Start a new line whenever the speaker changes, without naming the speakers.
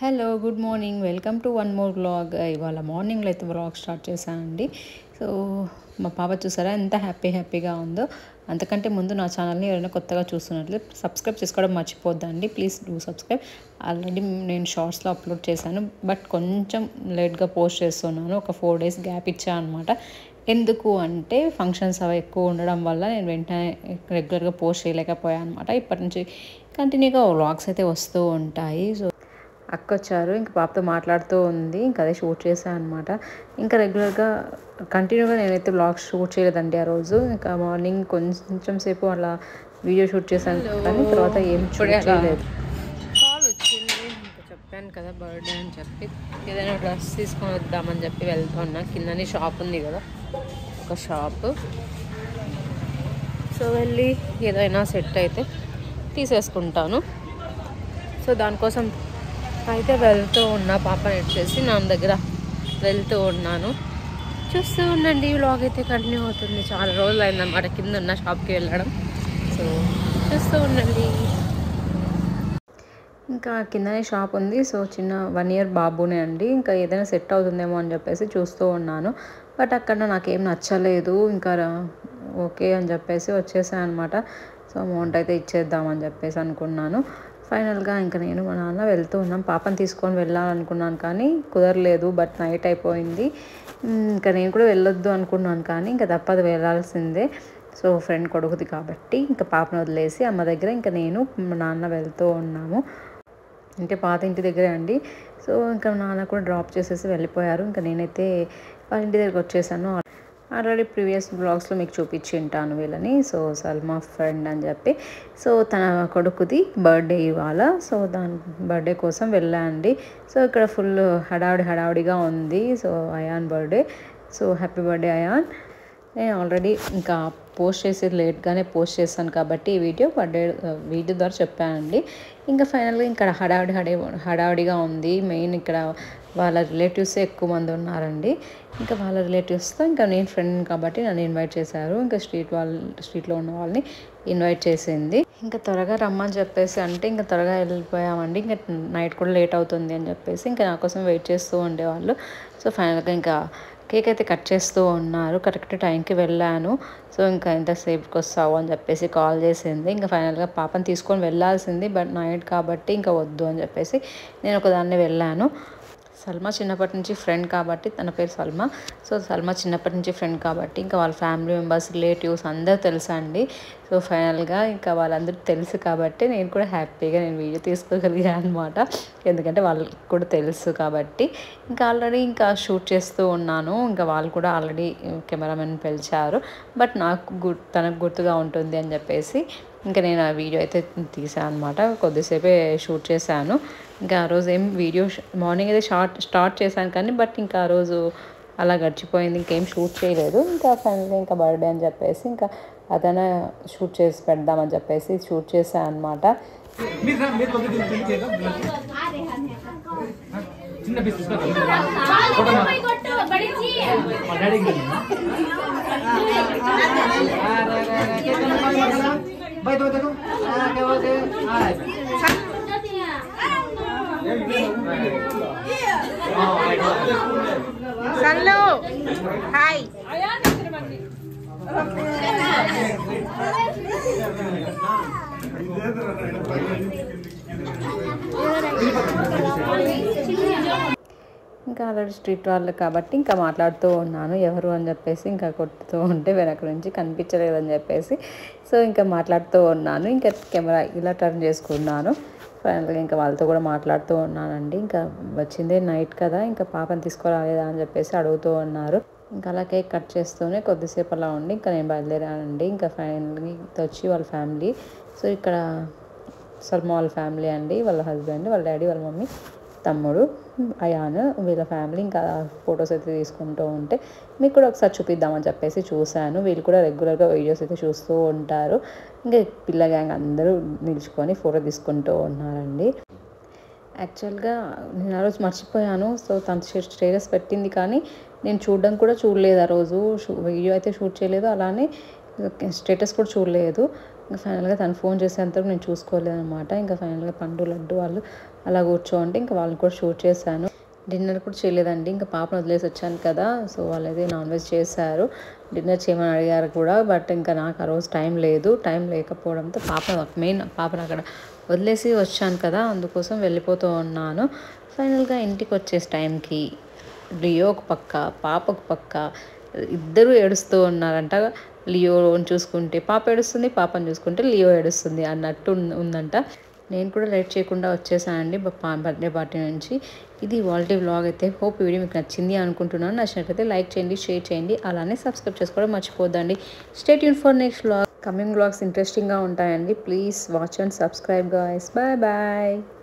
Hello good morning welcome to one more vlog ఇవాళ మార్నింగ్లో అయితే వ్లాగ్ స్టార్ట్ చేశానండి సో మా పాప చూసారా ఎంత హ్యాపీ హ్యాపీగా ఉందో అంతకంటే ముందు నా ఛానల్ని ఎవరైనా కొత్తగా చూస్తున్నట్లు సబ్స్క్రైబ్ చేసుకోవడం మర్చిపోద్దండి ప్లీజ్ డూ సబ్స్క్రైబ్ ఆల్రెడీ నేను షార్ట్స్లో అప్లోడ్ చేశాను బట్ కొంచెం లేట్గా పోస్ట్ చేస్తున్నాను ఒక ఫోర్ డేస్ గ్యాప్ ఇచ్చాను అనమాట ఎందుకు అంటే ఫంక్షన్స్ అవి ఎక్కువ ఉండడం వల్ల నేను వెంటనే రెగ్యులర్గా పోస్ట్ చేయలేకపోయాను అనమాట ఇప్పటి నుంచి కంటిన్యూగా వ్లాగ్స్ అయితే వస్తూ ఉంటాయి సో అక్క వచ్చారు ఇంకా పాపతో మాట్లాడుతూ ఉంది ఇంకా అదే షూట్ చేశాను అనమాట ఇంకా రెగ్యులర్గా కంటిన్యూగా నేనైతే బ్లాగ్స్ షూట్ చేయలేదండి ఆ రోజు ఇంకా మార్నింగ్ కొంచెం సేపు అలా వీడియో షూట్ చేశాను కానీ తర్వాత ఏం షూట్ చేయలేదు
కాల్ వచ్చింది ఇంకా చెప్పాను కదా బర్త్డే అని చెప్పి ఏదైనా డ్రెస్ తీసుకొని వద్దామని చెప్పి వెళ్తున్నా కిందని షాప్ ఉంది కదా ఒక షాప్ సో వెళ్ళి ఏదైనా సెట్ అయితే తీసేసుకుంటాను సో దానికోసం అయితే వెళ్తూ ఉన్నా పాపని వచ్చేసి నా దగ్గర వెళ్తూ ఉన్నాను చూస్తూ ఉండండి ఈ వ్లాగ్ అయితే కంటిన్యూ అవుతుంది చాలా రోజులు అయిందన్నమాట కింద ఉన్న షాప్కి వెళ్ళడం సో చూస్తూ ఉండండి
ఇంకా కిందనే షాప్ ఉంది సో చిన్న వన్ ఇయర్ బాబునే అండి ఇంకా ఏదైనా సెట్ అవుతుందేమో అని చెప్పేసి చూస్తూ ఉన్నాను బట్ అక్కడ నాకేం నచ్చలేదు ఇంకా రా- ఓకే అని చెప్పేసి వచ్చేసాను అనమాట సో అమౌంట్ అయితే ఇచ్చేద్దామని చెప్పేసి అనుకున్నాను ఫైనల్గా ఇంకా నేను మా నాన్న వెళ్తూ ఉన్నాం పాపని తీసుకొని వెళ్ళాలనుకున్నాను కానీ కుదరలేదు బట్ నైట్ అయిపోయింది ఉమ్, ఇంకా నేను కూడా వెళ్ళొద్దు అనుకున్నాను కానీ ఇంకా తప్పదు వెళ్ళాల్సిందే సో ఫ్రెండ్ కొడుకుది కాబట్టి ఇంకా పాపను వదిలేసి అమ్మ దగ్గర ఇంకా నేను మా నాన్న వెళ్తూ ఉన్నాము అంటే పాత ఇంటి దగ్గరే అండి సో ఇంకా నాన్న కూడా డ్రాప్ చేసేసి వెళ్ళిపోయారు ఇంకా నేనైతే వాళ్ళ ఇంటి దగ్గరికి వచ్చేసాను ఆల్రెడీ ప్రీవియస్ బ్లాగ్స్లో మీకు చూపించి ఉంటాను వీళ్ళని సో సల్మా ఫ్రెండ్ అని చెప్పి సో తన కొడుకుది బర్త్డే ఇవాళ సో దాని బర్త్డే కోసం వెళ్ళాండి సో ఇక్కడ ఫుల్ హడావిడి హడావిడిగా ఉంది so Ayaan birthday so happy birthday Ayaan నేను ఆల్రెడీ ఇంకా పోస్ట్ చేసేది లేట్గానే పోస్ట్ చేశాను కాబట్టి ఈ వీడియో బర్త్డే వీడియో ద్వారా చెప్పానండి ఇంకా ఫైనల్గా ఇక్కడ హడావిడి హడే హడావిడిగా ఉంది మెయిన్ ఇక్కడ వాళ్ళ రిలేటివ్సే ఎక్కువ మంది ఉన్నారండి ఇంకా వాళ్ళ రిలేటివ్స్తో ఇంకా నేను ఫ్రెండ్ కాబట్టి నన్ను ఇన్వైట్ చేశారు ఇంకా స్ట్రీట్ వాళ్ళ స్ట్రీట్లో ఉన్న వాళ్ళని ఇన్వైట్ చేసింది ఇంకా త్వరగా రమ్మని చెప్పేసి అంటే ఇంకా త్వరగా వెళ్ళిపోయామండి ఇంకా నైట్ కూడా లేట్ అవుతుంది అని చెప్పేసి ఇంకా నా కోసం వెయిట్ చేస్తూ ఉండేవాళ్ళు సో ఫైనల్గా ఇంకా కేక్ అయితే కట్ చేస్తూ ఉన్నారు కరెక్ట్ టైంకి వెళ్ళాను సో ఇంకా ఎంతసేపుకి వస్తావు అని చెప్పేసి కాల్ చేసింది ఇంకా ఫైనల్గా పాపని తీసుకొని వెళ్ళాల్సింది బట్ నైట్ కాబట్టి ఇంకా వద్దు అని చెప్పేసి నేను ఒకదాన్ని వెళ్ళాను సల్మా చిన్నప్పటి నుంచి ఫ్రెండ్ కాబట్టి తన పేరు సల్మా సో సల్మా చిన్నప్పటి నుంచి ఫ్రెండ్ కాబట్టి ఇంకా వాళ్ళ ఫ్యామిలీ మెంబర్స్ రిలేటివ్స్ అందరూ తెలుసా అండి సో ఫైనల్గా ఇంకా వాళ్ళందరూ తెలుసు కాబట్టి నేను కూడా హ్యాపీగా నేను వీడియో తీసుకోగలిగాను అనమాట ఎందుకంటే వాళ్ళకి కూడా తెలుసు కాబట్టి ఇంకా ఆల్రెడీ ఇంకా షూట్ చేస్తూ ఉన్నాను ఇంకా వాళ్ళు కూడా ఆల్రెడీ కెమెరామెన్ పిలిచారు బట్ నాకు గు తనకు గుర్తుగా ఉంటుంది అని చెప్పేసి ఇంకా నేను ఆ వీడియో అయితే తీసాను అనమాట కొద్దిసేపే షూట్ చేశాను ఇంకా ఆ రోజు ఏం వీడియో మార్నింగ్ అయితే షార్ట్ స్టార్ట్ చేశాను కానీ బట్ ఇంకా ఆ రోజు అలా గడిచిపోయింది ఇంకేం షూట్ చేయలేదు ఇంకా ఫైనల్గా ఇంకా బర్త్డే అని చెప్పేసి ఇంకా అదన షూట్ చేసి పెడదామని చెప్పేసి షూట్ చేశాను అనమాట
మీరు రా, మీరు కొద్దిగా తిరిగి చేయరా? చిన్న పీస్ తీసుకో మా డాడీకి తెలియదు. బయట వద్దకు. Okay, okay. హాయ్.
సన్లు హాయ్
ఇంకా ఆల్రెడీ స్ట్రీట్ వాళ్ళు కాబట్టి ఇంకా మాట్లాడుతూ ఉన్నాను ఎవరు అని చెప్పేసి ఇంకా కొట్టుతూ ఉంటే వెనక నుంచి కనిపించలేదని చెప్పేసి సో ఇంకా మాట్లాడుతూ ఉన్నాను ఇంకా కెమెరా ఇలా టర్న్ చేసుకున్నాను ఫైనల్గా ఇంకా వాళ్ళతో కూడా మాట్లాడుతూ ఉన్నానండి ఇంకా వచ్చిందే నైట్ కదా ఇంకా పాపని తీసుకురాలేదా అని చెప్పేసి అడుగుతూ ఉన్నారు ఇంకా అలా కేక్ కట్ చేస్తూనే కొద్దిసేపు అలా ఉండి ఇంకా నేను బయలుదేరానండి ఇంకా ఫైనల్గా వచ్చి వాళ్ళ ఫ్యామిలీ సో ఇక్కడ సల్మా వాళ్ళ ఫ్యామిలీ అండి వాళ్ళ హస్బెండ్ వాళ్ళ డాడీ వాళ్ళ మమ్మీ తమ్ముడు అయాన్ వీళ్ళ ఫ్యామిలీ ఇంకా ఫొటోస్ అయితే తీసుకుంటూ ఉంటే మీకు కూడా ఒకసారి చూపిద్దామని చెప్పేసి చూశాను వీళ్ళు కూడా రెగ్యులర్గా వీడియోస్ అయితే చూస్తూ ఉంటారు ఇంకా పిల్ల గ్యాంగ్ అందరూ నిలుచుకొని ఫోటో తీసుకుంటూ ఉన్నారండి యాక్చువల్గా నేను ఆ రోజు మర్చిపోయాను సో తను స్టేటస్ పెట్టింది కానీ నేను చూడడం కూడా చూడలేదు ఆ రోజు షూ- వీడియో అయితే షూట్ చేయలేదు అలానే స్టేటస్ కూడా చూడలేదు ఇంకా ఫైనల్గా తను ఫోన్ చేసేంతవరకు నేను చూసుకోలేదన్నమాట ఇంకా ఫైనల్గా పండు లడ్డు వాళ్ళు అలా కూర్చోండి ఇంకా వాళ్ళని కూడా షూట్ చేశాను డిన్నర్ కూడా చేయలేదండి ఇంకా పాపను వదిలేసి వచ్చాను కదా సో వాళ్ళైతే నాన్ వెజ్ చేశారు డిన్నర్ చేయమని అడిగారు కూడా బట్ ఇంకా నాకు ఆ రోజు టైం లేదు టైం లేకపోవడంతో పాప మెయిన్ పాపను అక్కడ వదిలేసి వచ్చాను కదా అందుకోసం వెళ్ళిపోతూ ఉన్నాను ఫైనల్గా ఇంటికి వచ్చేసి టైంకి లియో ఒక పక్క పాప ఒక పక్క ఇద్దరు ఏడుస్తూ ఉన్నారంట లియోని చూసుకుంటే పాప ఏడుస్తుంది పాపని చూసుకుంటే లియో ఏడుస్తుంది అన్నట్టు ఉన్- ఉందంట నేను కూడా లేట్ చేయకుండా వచ్చేసానండి బర్త్డే పార్టీ నుంచి ఇది వాల్టీ వ్లాగ్ అయితే హోప్ ఈ వీడియో మీకు నచ్చింది అనుకుంటున్నాను నచ్చినట్లయితే లైక్ చేయండి షేర్ చేయండి అలానే సబ్స్క్రైబ్ చేసుకోవడం మర్చిపోద్దండి స్టేట్ యూన్ for next vlog coming vlogs ఇంట్రెస్టింగ్గా ఉంటాయండి please watch and subscribe guys bye bye